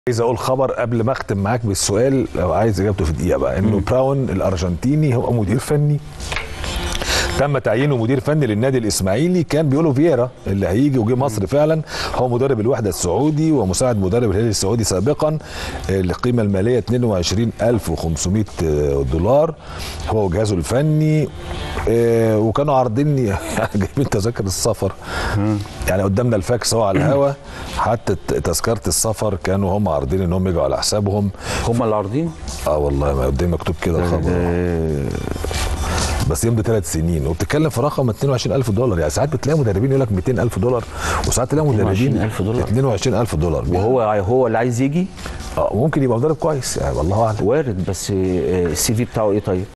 عايز اقول خبر قبل ما اختم معاك بالسؤال لو عايز اجابته في دقيقه بقى انه براون الارجنتيني هو مدير فني تم تعيينه مدير فني للنادي الاسماعيلي كان بيقولوا فييرا اللي هيجي وجه مصر فعلا هو مدرب الوحده السعودي ومساعد مدرب الهلال السعودي سابقا القيمه الماليه 22500 دولار هو وجهازه الفني آه، وكانوا عارضيني جايبين تذاكر السفر يعني قدامنا الفاكس هو على الهوا حتى ت- تذكره السفر كانوا هم عارضين ان هم يجوا على حسابهم هم اللي عارضين اه والله ما قدامي مكتوب كده الخبر بس يمضي ثلاث سنين وبتتكلم في رقم 22000 دولار يعني ساعات بتلاقي مدربين يقول لك 200000 دولار وساعات تلاقي مدربين 22,000 دولار. 22000 دولار وهو هو اللي عايز يجي اه ممكن يبقى مدرب كويس يعني والله اعلم وارد بس آه، السي في بتاعه ايه طيب